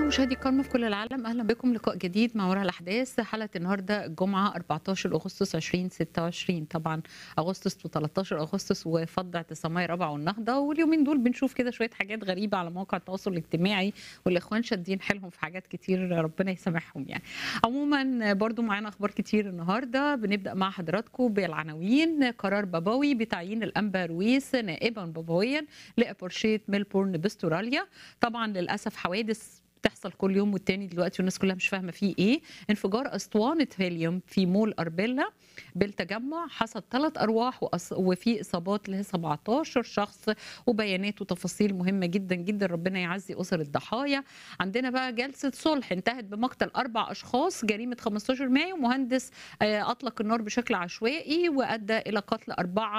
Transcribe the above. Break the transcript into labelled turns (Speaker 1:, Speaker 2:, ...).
Speaker 1: مشاهدي الكرام في كل العالم اهلا بكم لقاء جديد مع وراء الاحداث حلقه النهارده الجمعه 14 اغسطس 2026 طبعا اغسطس و13 اغسطس وفض اعتصامي رابعه والنهضه واليومين دول بنشوف كده شويه حاجات غريبه على مواقع التواصل الاجتماعي والاخوان شادين حيلهم في حاجات كتير ربنا يسامحهم يعني عموما برضو معانا اخبار كتير النهارده بنبدا مع حضراتكم بالعناوين قرار بابوي بتعيين الانبا رويس نائبا بابويا لابورشيه ميلبورن باستراليا طبعا للاسف حوادث بتحصل كل يوم والتاني دلوقتي والناس كلها مش فاهمه فيه ايه انفجار اسطوانه هيليوم في مول اربيلا بالتجمع حصل ثلاث ارواح وأص... وفي اصابات ل 17 شخص وبيانات وتفاصيل مهمه جدا جدا ربنا يعزي اسر الضحايا عندنا بقى جلسه صلح انتهت بمقتل اربع اشخاص جريمه 15 مايو مهندس اطلق النار بشكل عشوائي وادى الى قتل اربعه